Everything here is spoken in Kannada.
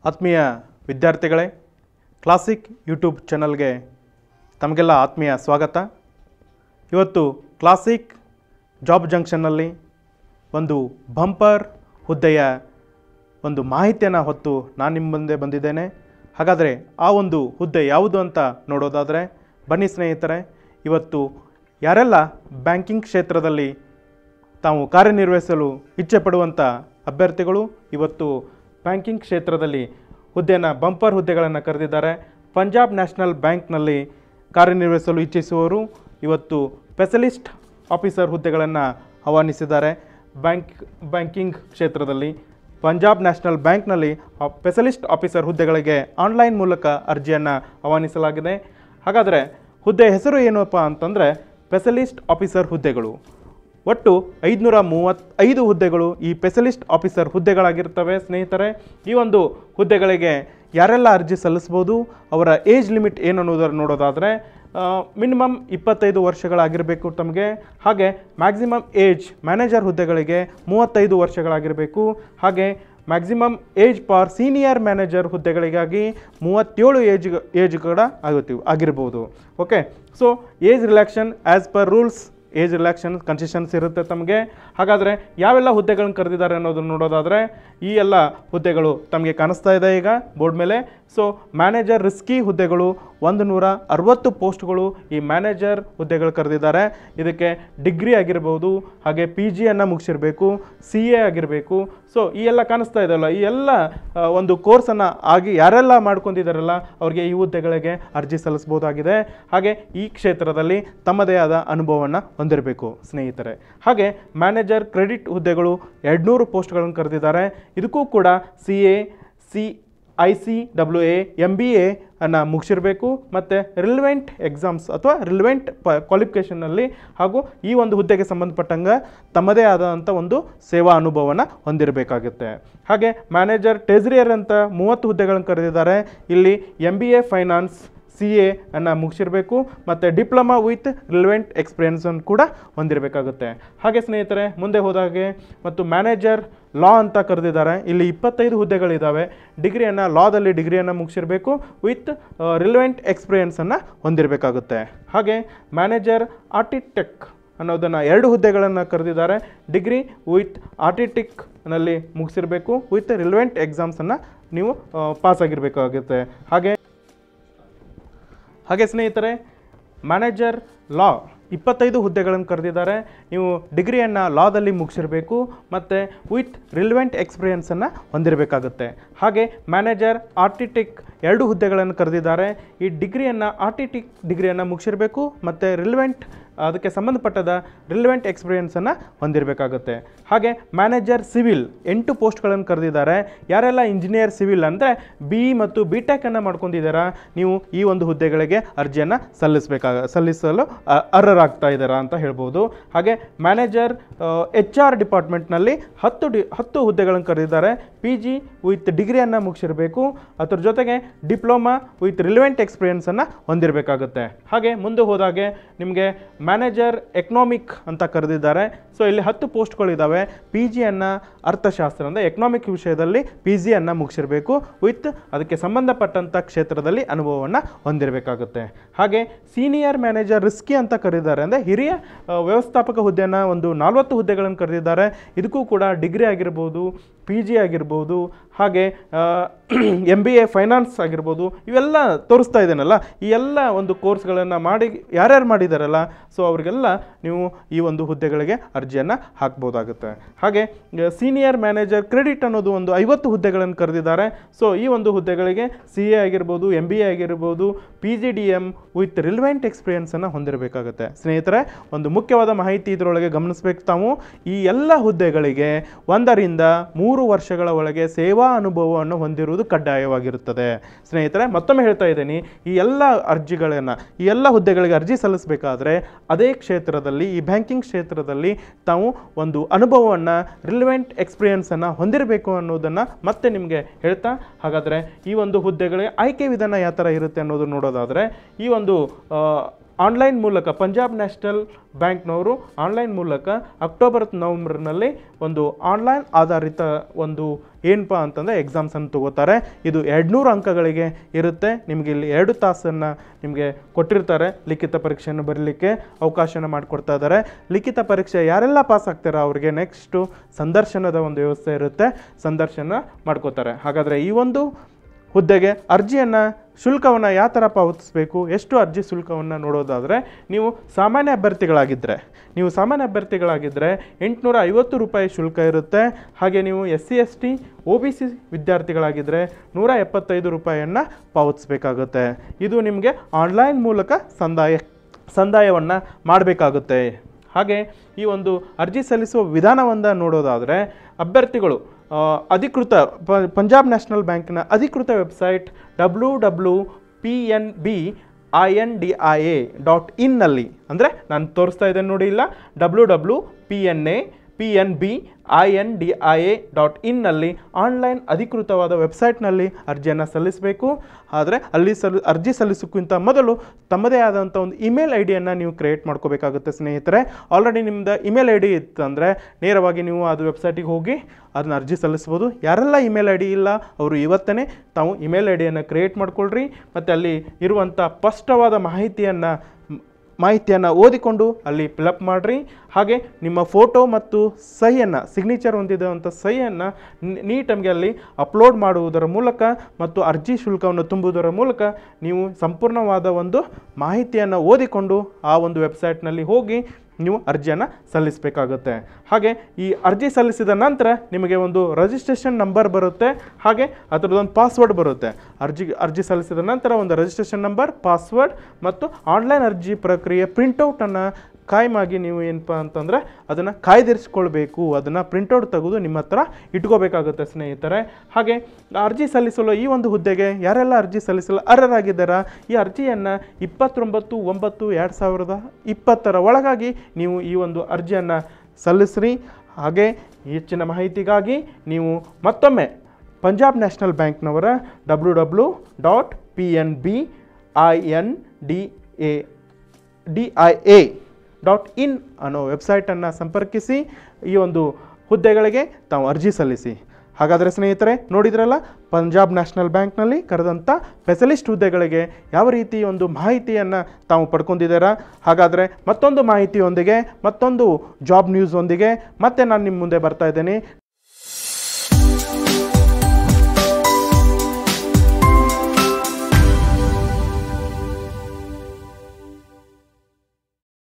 ಆತ್ಮೀಯ ವಿದ್ಯಾರ್ಥಿಗಳೇ ಕ್ಲಾಸಿಕ್ ಯೂಟ್ಯೂಬ್ ಚಾನಲ್ಗೆ ತಮಗೆಲ್ಲ ಆತ್ಮೀಯ ಸ್ವಾಗತ ಇವತ್ತು ಕ್ಲಾಸಿಕ್ ಜಾಬ್ ಜಂಕ್ಷನ್ನಲ್ಲಿ ಒಂದು ಬಂಪರ್ ಹುದ್ದೆಯ ಒಂದು ಮಾಹಿತಿಯನ್ನು ಹೊತ್ತು ನಾನು ನಿಮ್ಮ ಮುಂದೆ ಬಂದಿದ್ದೇನೆ ಹಾಗಾದರೆ ಆ ಒಂದು ಹುದ್ದೆ ಯಾವುದು ಅಂತ ನೋಡೋದಾದರೆ ಬನ್ನಿ ಸ್ನೇಹಿತರೆ ಇವತ್ತು ಯಾರೆಲ್ಲ ಬ್ಯಾಂಕಿಂಗ್ ಕ್ಷೇತ್ರದಲ್ಲಿ ತಾವು ಕಾರ್ಯನಿರ್ವಹಿಸಲು ಇಚ್ಛೆ ಪಡುವಂಥ ಅಭ್ಯರ್ಥಿಗಳು ಇವತ್ತು ಬ್ಯಾಂಕಿಂಗ್ ಕ್ಷೇತ್ರದಲ್ಲಿ ಹುದ್ದೆಯನ್ನು ಬಂಪರ್ ಹುದ್ದೆಗಳನ್ನು ಕರೆದಿದ್ದಾರೆ ಪಂಜಾಬ್ ನ್ಯಾಷನಲ್ ಬ್ಯಾಂಕ್ನಲ್ಲಿ ಕಾರ್ಯನಿರ್ವಹಿಸಲು ಇಚ್ಛಿಸುವವರು ಇವತ್ತು ಸ್ಪೆಷಲಿಸ್ಟ್ ಆಫೀಸರ್ ಹುದ್ದೆಗಳನ್ನು ಆಹ್ವಾನಿಸಿದ್ದಾರೆ ಬ್ಯಾಂಕ್ ಬ್ಯಾಂಕಿಂಗ್ ಕ್ಷೇತ್ರದಲ್ಲಿ ಪಂಜಾಬ್ ನ್ಯಾಷನಲ್ ಬ್ಯಾಂಕ್ನಲ್ಲಿ ಸ್ಪೆಷಲಿಸ್ಟ್ ಆಫೀಸರ್ ಹುದ್ದೆಗಳಿಗೆ ಆನ್ಲೈನ್ ಮೂಲಕ ಅರ್ಜಿಯನ್ನು ಆಹ್ವಾನಿಸಲಾಗಿದೆ ಹಾಗಾದರೆ ಹುದ್ದೆ ಹೆಸರು ಏನಪ್ಪ ಅಂತಂದರೆ ಸ್ಪೆಷಲಿಸ್ಟ್ ಆಫೀಸರ್ ಹುದ್ದೆಗಳು ಒಟ್ಟು ಐದುನೂರ ಮೂವತ್ತೈದು ಹುದ್ದೆಗಳು ಈ ಸ್ಪೆಷಲಿಸ್ಟ್ ಆಫೀಸರ್ ಹುದ್ದೆಗಳಾಗಿರ್ತವೆ ಸ್ನೇಹಿತರೆ ಈ ಒಂದು ಹುದ್ದೆಗಳಿಗೆ ಯಾರೆಲ್ಲ ಅರ್ಜಿ ಸಲ್ಲಿಸ್ಬೋದು ಅವರ ಏಜ್ ಲಿಮಿಟ್ ಏನು ಅನ್ನೋದನ್ನು ನೋಡೋದಾದರೆ ಮಿನಿಮಮ್ ಇಪ್ಪತ್ತೈದು ವರ್ಷಗಳಾಗಿರಬೇಕು ತಮಗೆ ಹಾಗೆ ಮ್ಯಾಕ್ಸಿಮಮ್ ಏಜ್ ಮ್ಯಾನೇಜರ್ ಹುದ್ದೆಗಳಿಗೆ ಮೂವತ್ತೈದು ವರ್ಷಗಳಾಗಿರಬೇಕು ಹಾಗೆ maximum age for senior manager ಹುದ್ದೆಗಳಿಗಾಗಿ ಮೂವತ್ತೇಳು ಏಜ್ ಏಜ್ ಕೂಡ ಆಗುತ್ತೀವಿ ಆಗಿರ್ಬೋದು okay so age relaxation as per rules age relaxation concessions ಇರುತ್ತೆ ತಮಗೆ ಹಾಗಾದರೆ ಯಾವೆಲ್ಲ ಹುದ್ದೆಗಳನ್ನ ಕರೆದಿದ್ದಾರೆ ಅನ್ನೋದನ್ನು ನೋಡೋದಾದರೆ ಈ ಎಲ್ಲ ಹುದ್ದೆಗಳು ತಮಗೆ ಕಾಣಿಸ್ತಾ ಇದೆ ಈಗ ಬೋರ್ಡ್ ಮೇಲೆ ಸೊ ಮ್ಯಾನೇಜರ್ ರಿಸ್ಕಿ ಹುದ್ದೆಗಳು ಒಂದು ನೂರ ಅರವತ್ತು ಪೋಸ್ಟ್ಗಳು ಈ ಮ್ಯಾನೇಜರ್ ಹುದ್ದೆಗಳು ಕರೆದಿದ್ದಾರೆ ಇದಕ್ಕೆ ಡಿಗ್ರಿ ಆಗಿರ್ಬೋದು ಹಾಗೆ ಪಿ ಜಿಯನ್ನು ಮುಗಿಸಿರಬೇಕು ಸಿ ಎ ಆಗಿರಬೇಕು ಸೊ ಈ ಎಲ್ಲ ಕಾಣಿಸ್ತಾ ಇದೆಯಲ್ಲ ಈ ಎಲ್ಲ ಆ, ಒಂದು ಕೋರ್ಸನ್ನು ಆಗಿ ಯಾರೆಲ್ಲ ಮಾಡ್ಕೊಂಡಿದ್ದಾರಲ್ಲ ಅವ್ರಿಗೆ ಈ ಹುದ್ದೆಗಳಿಗೆ ಅರ್ಜಿ ಸಲ್ಲಿಸ್ಬೋದಾಗಿದೆ ಹಾಗೆ ಈ ಕ್ಷೇತ್ರದಲ್ಲಿ ತಮ್ಮದೇ ಆದ ಅನುಭವವನ್ನು ಹೊಂದಿರಬೇಕು ಸ್ನೇಹಿತರೆ ಹಾಗೆ ಮ್ಯಾನೇಜರ್ ಕ್ರೆಡಿಟ್ ಹುದ್ದೆಗಳು ಎರಡುನೂರು ಪೋಸ್ಟ್ಗಳನ್ನು ಕರೆದಿದ್ದಾರೆ ಇದಕ್ಕೂ ಕೂಡ C A C I C W A M B A ಅನ್ನು ಮುಗಿಸಿರಬೇಕು ಮತ್ತು ರಿಲಿವೆಂಟ್ ಎಕ್ಸಾಮ್ಸ್ ಅಥವಾ ರಿಲಿವೆಂಟ್ ಪ ಕ್ವಾಲಿಫಿಕೇಷನ್ನಲ್ಲಿ ಹಾಗೂ ಈ ಒಂದು ಹುದ್ದೆಗೆ ಸಂಬಂಧಪಟ್ಟಂಗೆ ತಮ್ಮದೇ ಆದಂಥ ಒಂದು ಸೇವಾ ಅನುಭವನ ಹೊಂದಿರಬೇಕಾಗುತ್ತೆ ಹಾಗೆ ಮ್ಯಾನೇಜರ್ ಟೆಸ್ರಿಯರ್ ಅಂತ ಮೂವತ್ತು ಹುದ್ದೆಗಳನ್ನು ಕರೆದಿದ್ದಾರೆ ಇಲ್ಲಿ M B A finance C A ಅನ್ನು ಮುಗಿಸಿರಬೇಕು ಮತ್ತು ಡಿಪ್ಲೊಮಾ ವಿತ್ ರಿಲೆವೆಂಟ್ ಎಕ್ಸ್ಪೀರಿಯನ್ಸನ್ನು ಕೂಡ ಹೊಂದಿರಬೇಕಾಗುತ್ತೆ ಹಾಗೆ ಸ್ನೇಹಿತರೆ ಮುಂದೆ ಹೋದಾಗೆ ಮತ್ತು ಮ್ಯಾನೇಜರ್ ಲಾ ಅಂತ ಕರೆದಿದ್ದಾರೆ ಇಲ್ಲಿ ಇಪ್ಪತ್ತೈದು ಹುದ್ದೆಗಳಿದ್ದಾವೆ ಡಿಗ್ರಿಯನ್ನು ಲಾದಲ್ಲಿ ಡಿಗ್ರಿಯನ್ನು ಮುಗಿಸಿರಬೇಕು ವಿತ್ ರಿಲೆವೆಂಟ್ ಎಕ್ಸ್ಪೀರಿಯನ್ಸನ್ನು ಹೊಂದಿರಬೇಕಾಗುತ್ತೆ ಹಾಗೆ ಮ್ಯಾನೇಜರ್ ಆರ್ಟಿಟೆಕ್ ಅನ್ನೋದನ್ನು ಎರಡು ಹುದ್ದೆಗಳನ್ನು ಕರೆದಿದ್ದಾರೆ ಡಿಗ್ರಿ ವಿತ್ ಆರ್ಟಿಟಿಕ್ನಲ್ಲಿ ಮುಗಿಸಿರಬೇಕು ವಿತ್ ರಿಲೆವೆಂಟ್ ಎಕ್ಸಾಮ್ಸನ್ನು ನೀವು ಪಾಸ್ ಆಗಿರಬೇಕಾಗುತ್ತೆ ಹಾಗೆ ಹಾಗೆ ಸ್ನೇಹಿತರೆ ಮ್ಯಾನೇಜರ್ ಲಾ ಇಪ್ಪತ್ತೈದು ಹುದ್ದೆಗಳನ್ನು ಕರೆದಿದ್ದಾರೆ ನೀವು ಡಿಗ್ರಿಯನ್ನು ಲಾದಲ್ಲಿ ಮುಗಿಸಿರಬೇಕು ಮತ್ತು ವಿತ್ ರಿಲೆವೆಂಟ್ ಎಕ್ಸ್ಪೀರಿಯನ್ಸನ್ನು ಹೊಂದಿರಬೇಕಾಗುತ್ತೆ ಹಾಗೆ ಮ್ಯಾನೇಜರ್ ಆರ್ಟಿಟಿಕ್ ಎರಡು ಹುದ್ದೆಗಳನ್ನು ಕರೆದಿದ್ದಾರೆ ಈ ಡಿಗ್ರಿಯನ್ನು ಆರ್ಟಿಟಿಕ್ ಡಿಗ್ರಿಯನ್ನು ಮುಗಿಸಿರಬೇಕು ಮತ್ತು ರಿಲೆವೆಂಟ್ ಅದಕ್ಕೆ ಸಂಬಂಧಪಟ್ಟದ ರಿಲೆವೆಂಟ್ ಎಕ್ಸ್ಪೀರಿಯನ್ಸನ್ನು ಹೊಂದಿರಬೇಕಾಗುತ್ತೆ ಹಾಗೆ ಮ್ಯಾನೇಜರ್ ಸಿವಿಲ್ ಎಂಟು ಪೋಸ್ಟ್ಗಳನ್ನು ಕರೆದಿದ್ದಾರೆ ಯಾರೆಲ್ಲ ಇಂಜಿನಿಯರ್ ಸಿವಿಲ್ ಅಂದರೆ ಬಿ ಇ ಮತ್ತು ಬಿ ಟೆಕನ್ನು ಮಾಡ್ಕೊಂಡಿದ್ದೀರಾ ನೀವು ಈ ಒಂದು ಹುದ್ದೆಗಳಿಗೆ ಅರ್ಜಿಯನ್ನು ಸಲ್ಲಿಸಬೇಕಾಗ ಸಲ್ಲಿಸಲು ಅ- ಅರ್ಹರಾಗ್ತಾ ಇದ್ದೀರಾ ಅಂತ ಹೇಳ್ಬೋದು ಹಾಗೆ ಮ್ಯಾನೇಜರ್ ಎಚ್ ಆರ್ ಡಿಪಾರ್ಟ್ಮೆಂಟ್ನಲ್ಲಿ ಹತ್ತು ಡಿ ಹತ್ತು ಹುದ್ದೆಗಳನ್ನು ಕರೆದಿದ್ದಾರೆ ಪಿ ಜಿ ವಿತ್ ಡಿಗ್ರಿಯನ್ನು ಮುಗಿಸಿರಬೇಕು ಅದ್ರ ಜೊತೆಗೆ ಡಿಪ್ಲೊಮಾ ವಿತ್ ರಿಲೆವೆಂಟ್ ಎಕ್ಸ್ಪೀರಿಯನ್ಸನ್ನು ಹೊಂದಿರಬೇಕಾಗುತ್ತೆ ಹಾಗೆ ಮುಂದೆ ಹೋದಾಗೆ ನಿಮಗೆ ಮ್ಯಾನೇಜರ್ ಎಕನಾಮಿಕ್ ಅಂತ ಕರೆದಿದ್ದಾರೆ ಸೊ ಇಲ್ಲಿ ಹತ್ತು ಪೋಸ್ಟ್ಗಳಿದ್ದಾವೆ ಪಿ ಜಿಯನ್ನು ಅರ್ಥಶಾಸ್ತ್ರ ಅಂದರೆ ಎಕನಾಮಿಕ್ ವಿಷಯದಲ್ಲಿ ಪಿ ಜಿಯನ್ನು ಮುಗಿಸಿರಬೇಕು ವಿತ್ ಅದಕ್ಕೆ ಸಂಬಂಧಪಟ್ಟಂಥ ಕ್ಷೇತ್ರದಲ್ಲಿ ಅನುಭವವನ್ನು ಹೊಂದಿರಬೇಕಾಗುತ್ತೆ ಹಾಗೆ ಸೀನಿಯರ್ ಮ್ಯಾನೇಜರ್ ರಿಸ್ಕಿ ಅಂತ ಕರೆದಿದ್ದಾರೆ ಅಂದರೆ ಹಿರಿಯ ಆ, ವ್ಯವಸ್ಥಾಪಕ ಹುದ್ದೆಯನ್ನು ಒಂದು ನಲವತ್ತು ಹುದ್ದೆಗಳನ್ನು ಕರೆದಿದ್ದಾರೆ ಇದಕ್ಕೂ ಕೂಡ ಡಿಗ್ರಿ ಆಗಿರ್ಬೋದು ಪಿ ಜಿ ಆಗಿರ್ಬೋದು ಹಾಗೆ ಎಮ್ ಬಿ ಎ ಫೈನಾನ್ಸ್ ಆಗಿರ್ಬೋದು ಇವೆಲ್ಲ ತೋರಿಸ್ತಾ ಇದ್ದೇನಲ್ಲ ಈ ಎಲ್ಲ ಒಂದು ಕೋರ್ಸ್ಗಳನ್ನು ಮಾಡಿ ಯಾರ್ಯಾರು ಮಾಡಿದಾರಲ್ಲ ಸೊ ಅವರಿಗೆಲ್ಲ ನೀವು ಈ ಒಂದು ಹುದ್ದೆಗಳಿಗೆ ಅರ್ಜಿಯನ್ನು ಹಾಕ್ಬೋದಾಗುತ್ತೆ ಹಾಗೆ ಸೀನಿಯರ್ ಮ್ಯಾನೇಜರ್ ಕ್ರೆಡಿಟ್ ಅನ್ನೋದು ಒಂದು ಐವತ್ತು ಹುದ್ದೆಗಳನ್ನು ಕರೆದಿದ್ದಾರೆ ಸೊ ಈ ಒಂದು ಹುದ್ದೆಗಳಿಗೆ ಸಿ ಎ ಆಗಿರ್ಬೋದು ಎಮ್ ಬಿ ಎ ಆಗಿರ್ಬೋದು P G D M with relevant ಎಕ್ಸ್ಪೀರಿಯನ್ಸನ್ನು ಹೊಂದಿರಬೇಕಾಗುತ್ತೆ ಸ್ನೇಹಿತರೆ ಒಂದು ಮುಖ್ಯವಾದ ಮಾಹಿತಿ ಇದರೊಳಗೆ ಗಮನಿಸಬೇಕು ತಾವು ಈ ಎಲ್ಲ ಹುದ್ದೆಗಳಿಗೆ ಒಂದರಿಂದ ಮೂರು ವರ್ಷಗಳ ಒಳಗೆ ಸೇವಾ ಅನುಭವವನ್ನು ಹೊಂದಿರುವುದು ಕಡ್ಡಾಯವಾಗಿರುತ್ತದೆ ಸ್ನೇಹಿತರೆ ಮತ್ತೊಮ್ಮೆ ಹೇಳ್ತಾ ಇದ್ದೀನಿ ಈ ಎಲ್ಲ ಅರ್ಜಿಗಳನ್ನು ಈ ಎಲ್ಲ ಹುದ್ದೆಗಳಿಗೆ ಅರ್ಜಿ ಸಲ್ಲಿಸಬೇಕಾದ್ರೆ ಅದೇ ಕ್ಷೇತ್ರದಲ್ಲಿ ಈ ಬ್ಯಾಂಕಿಂಗ್ ಕ್ಷೇತ್ರದಲ್ಲಿ ತಾವು ಒಂದು ಅನುಭವವನ್ನು ರಿಲೆವೆಂಟ್ ಎಕ್ಸ್ಪೀರಿಯನ್ಸನ್ನು ಹೊಂದಿರಬೇಕು ಅನ್ನೋದನ್ನು ಮತ್ತೆ ನಿಮಗೆ ಹೇಳ್ತಾ ಹಾಗಾದರೆ ಈ ಒಂದು ಹುದ್ದೆಗಳಿಗೆ ಆಯ್ಕೆ ವಿಧಾನ ಯಾವ ಥರ ಇರುತ್ತೆ ಅನ್ನೋದು ನೋಡೋದಾದರೆ ಈ ಒಂದು ಆ, ಆನ್ಲೈನ್ ಮೂಲಕ ಪಂಜಾಬ್ ನ್ಯಾಷನಲ್ ಬ್ಯಾಂಕ್ನವರು ಆನ್ಲೈನ್ ಮೂಲಕ ಅಕ್ಟೋಬರ್ ನವಂಬರ್ನಲ್ಲಿ ಒಂದು ಆನ್ಲೈನ್ ಆಧಾರಿತ ಒಂದು ಏನಪ್ಪ ಅಂತಂದರೆ ಎಕ್ಸಾಮ್ಸನ್ನು ತಗೋತಾರೆ ಇದು ಎರಡುನೂರು ಅಂಕಗಳಿಗೆ ಇರುತ್ತೆ ನಿಮಗೆ ಇಲ್ಲಿ ಎರಡು ತಾಸನ್ನು ನಿಮಗೆ ಕೊಟ್ಟಿರ್ತಾರೆ ಲಿಖಿತ ಪರೀಕ್ಷೆಯನ್ನು ಬರೀಲಿಕ್ಕೆ ಅವಕಾಶನ ಮಾಡಿಕೊಡ್ತಾ ಇದ್ದಾರೆ ಲಿಖಿತ ಪರೀಕ್ಷೆ ಯಾರೆಲ್ಲ ಪಾಸ್ ಆಗ್ತಾರೋ ಅವ್ರಿಗೆ ನೆಕ್ಸ್ಟು ಸಂದರ್ಶನದ ಒಂದು ವ್ಯವಸ್ಥೆ ಇರುತ್ತೆ ಸಂದರ್ಶನ ಮಾಡ್ಕೋತಾರೆ ಹಾಗಾದರೆ ಈ ಒಂದು ಹುದ್ದೆಗೆ ಅರ್ಜಿಯನ್ನು ಶುಲ್ಕವನ್ನು ಯಾವ ಥರ ಪಾವತಿಸಬೇಕು ಎಷ್ಟು ಅರ್ಜಿ ಶುಲ್ಕವನ್ನು ನೋಡೋದಾದರೆ ನೀವು ಸಾಮಾನ್ಯ ಅಭ್ಯರ್ಥಿಗಳಾಗಿದ್ದರೆ ನೀವು ಸಾಮಾನ್ಯ ಅಭ್ಯರ್ಥಿಗಳಾಗಿದ್ದರೆ ಎಂಟುನೂರ ಐವತ್ತು ರೂಪಾಯಿ ಶುಲ್ಕ ಇರುತ್ತೆ ಹಾಗೆ ನೀವು S C S T O B C ವಿದ್ಯಾರ್ಥಿಗಳಾಗಿದ್ದರೆ ನೂರ ಎಪ್ಪತ್ತೈದು ರೂಪಾಯಿಯನ್ನು ಪಾವತಿಸಬೇಕಾಗುತ್ತೆ ಇದು ನಿಮಗೆ ಆನ್ಲೈನ್ ಮೂಲಕ ಸಂದಾಯ ಸಂದಾಯವನ್ನು ಮಾಡಬೇಕಾಗುತ್ತೆ ಹಾಗೆ ಈ ಒಂದು ಅರ್ಜಿ ಸಲ್ಲಿಸುವ ವಿಧಾನವನ್ನು ನೋಡೋದಾದರೆ ಅಭ್ಯರ್ಥಿಗಳು ಆ, ಅಧಿಕೃತ ಪ- ಪಂಜಾಬ್ ನ್ಯಾಷನಲ್ ಬ್ಯಾಂಕ್ನ ಅಧಿಕೃತ website W W P N B I N D I A dot ಇನ್ನಲ್ಲಿ ಅಂದರೆ ನಾನು ತೋರಿಸ್ತಾ ಇದ್ದೇನೆ ನೋಡಿ ಇಲ್ಲ W W P N A P N B I N D I A dot ಇನ್ನಲ್ಲಿ ಆನ್ಲೈನ್ ಅಧಿಕೃತವಾದ ವೆಬ್ಸೈಟ್ನಲ್ಲಿ ಅರ್ಜಿಯನ್ನು ಸಲ್ಲಿಸಬೇಕು ಆದರೆ ಅಲ್ಲಿ ಸಲ್ ಅರ್ಜಿ ಸಲ್ಲಿಸೋಕ್ಕಿಂತ ಮೊದಲು ತಮ್ಮದೇ ಆದಂಥ ಒಂದು ಇಮೇಲ್ ಐ ಡಿಯನ್ನು ನೀವು ಕ್ರಿಯೇಟ್ ಮಾಡ್ಕೋಬೇಕಾಗುತ್ತೆ ಸ್ನೇಹಿತರೆ ಆಲ್ರೆಡಿ ನಿಮ್ಮದು ಇಮೇಲ್ ಐ ಡಿ ಇತ್ತಂದರೆ ನೇರವಾಗಿ ನೀವು ಅದು ವೆಬ್ಸೈಟಿಗೆ ಹೋಗಿ ಅದನ್ನ ಅರ್ಜಿ ಸಲ್ಲಿಸ್ಬೋದು ಯಾರೆಲ್ಲ ಇಮೇಲ್ ಐ ಡಿ ಇಲ್ಲ ಅವರು ಇವತ್ತೇ ತಾವು ಇಮೇಲ್ ಐ ಡಿಯನ್ನು ಕ್ರಿಯೇಟ್ ಮಾಡ್ಕೊಳ್ರಿ ಮತ್ತು ಅಲ್ಲಿ ಇರುವಂಥ ಸ್ಪಷ್ಟವಾದ ಮಾಹಿತಿಯನ್ನು ಮಾಹಿತಿಯನ್ನು ಓದಿಕೊಂಡು ಅಲ್ಲಿ ಫಿಲಪ್ ಮಾಡಿರಿ ಹಾಗೆ ನಿಮ್ಮ ಫೋಟೋ ಮತ್ತು ಸಹಿಯನ್ನು ಸಿಗ್ನೇಚರ್ ಹೊಂದಿದಂಥ ಸಹಿಯನ್ನು ನೀಟಮ್ಗೆ ಅಲ್ಲಿ ಅಪ್ಲೋಡ್ ಮಾಡುವುದರ ಮೂಲಕ ಮತ್ತು ಅರ್ಜಿ ಶುಲ್ಕವನ್ನು ತುಂಬುವುದರ ಮೂಲಕ ನೀವು ಸಂಪೂರ್ಣವಾದ ಒಂದು ಮಾಹಿತಿಯನ್ನು ಓದಿಕೊಂಡು ಆ ಒಂದು ವೆಬ್ಸೈಟ್ನಲ್ಲಿ ಹೋಗಿ ನೀವು ಅರ್ಜಿಯನ್ನು ಸಲ್ಲಿಸಬೇಕಾಗುತ್ತೆ ಹಾಗೆ ಈ ಅರ್ಜಿ ಸಲ್ಲಿಸಿದ ನಂತರ ನಿಮಗೆ ಒಂದು ರಿಜಿಸ್ಟ್ರೇಷನ್ ನಂಬರ್ ಬರುತ್ತೆ ಹಾಗೆ ಅದರದ್ದೊಂದು ಪಾಸ್ವರ್ಡ್ ಬರುತ್ತೆ ಅರ್ಜಿ ಅರ್ಜಿ ಸಲ್ಲಿಸಿದ ನಂತರ ಒಂದು ರಿಜಿಸ್ಟ್ರೇಷನ್ ನಂಬರ್ ಪಾಸ್ವರ್ಡ್ ಮತ್ತು ಆನ್ಲೈನ್ ಅರ್ಜಿ ಪ್ರಕ್ರಿಯೆ ಪ್ರಿಂಟೌಟನ್ನು ಕಾಯಮಾಗಿ ನೀವು ಏನಪ್ಪ ಅಂತಂದರೆ ಅದನ್ನು ಕಾಯ್ದಿರಿಸ್ಕೊಳ್ಬೇಕು ಅದನ್ನು ಪ್ರಿಂಟೌಟ್ ತೆಗೆದು ನಿಮ್ಮ ಹತ್ರ ಇಟ್ಕೋಬೇಕಾಗುತ್ತೆ ಸ್ನೇಹಿತರೆ ಹಾಗೆ ಅರ್ಜಿ ಸಲ್ಲಿಸಲು ಈ ಒಂದು ಹುದ್ದೆಗೆ ಯಾರೆಲ್ಲ ಅರ್ಜಿ ಸಲ್ಲಿಸಲು ಅರ್ಹರಾಗಿದ್ದಾರಾ ಈ ಅರ್ಜಿಯನ್ನು ಇಪ್ಪತ್ತೊಂಬತ್ತು ಒಂಬತ್ತು ಎರಡು ಸಾವಿರದ ಇಪ್ಪತ್ತರ ಒಳಗಾಗಿ ನೀವು ಈ ಒಂದು ಅರ್ಜಿಯನ್ನು ಸಲ್ಲಿಸ್ರಿ ಹಾಗೆ ಹೆಚ್ಚಿನ ಮಾಹಿತಿಗಾಗಿ ನೀವು ಮತ್ತೊಮ್ಮೆ ಪಂಜಾಬ್ ನ್ಯಾಷನಲ್ ಬ್ಯಾಂಕ್ನವರ W W dot P N B I N D A D I A dot in ಅನ್ನೋ ವೆಬ್ಸೈಟನ್ನು ಸಂಪರ್ಕಿಸಿ ಈ ಒಂದು ಹುದ್ದೆಗಳಿಗೆ ತಾವು ಅರ್ಜಿ ಸಲ್ಲಿಸಿ ಹಾಗಾದರೆ ಸ್ನೇಹಿತರೆ ನೋಡಿದ್ರಲ್ಲ ಪಂಜಾಬ್ ನ್ಯಾಷನಲ್ ಬ್ಯಾಂಕ್ನಲ್ಲಿ ಕರೆದಂಥ ಸ್ಪೆಷಲಿಸ್ಟ್ ಹುದ್ದೆಗಳಿಗೆ ಯಾವ ರೀತಿ ಒಂದು ಮಾಹಿತಿಯನ್ನು ತಾವು ಪಡ್ಕೊಂಡಿದ್ದೀರಾ ಹಾಗಾದರೆ ಮತ್ತೊಂದು ಮಾಹಿತಿಯೊಂದಿಗೆ ಮತ್ತೊಂದು ಜಾಬ್ ನ್ಯೂಸ್ ಒಂದಿಗೆ ಮತ್ತೆ ನಾನು ನಿಮ್ಮ ಮುಂದೆ ಬರ್ತಾ ಇದ್ದೇನೆ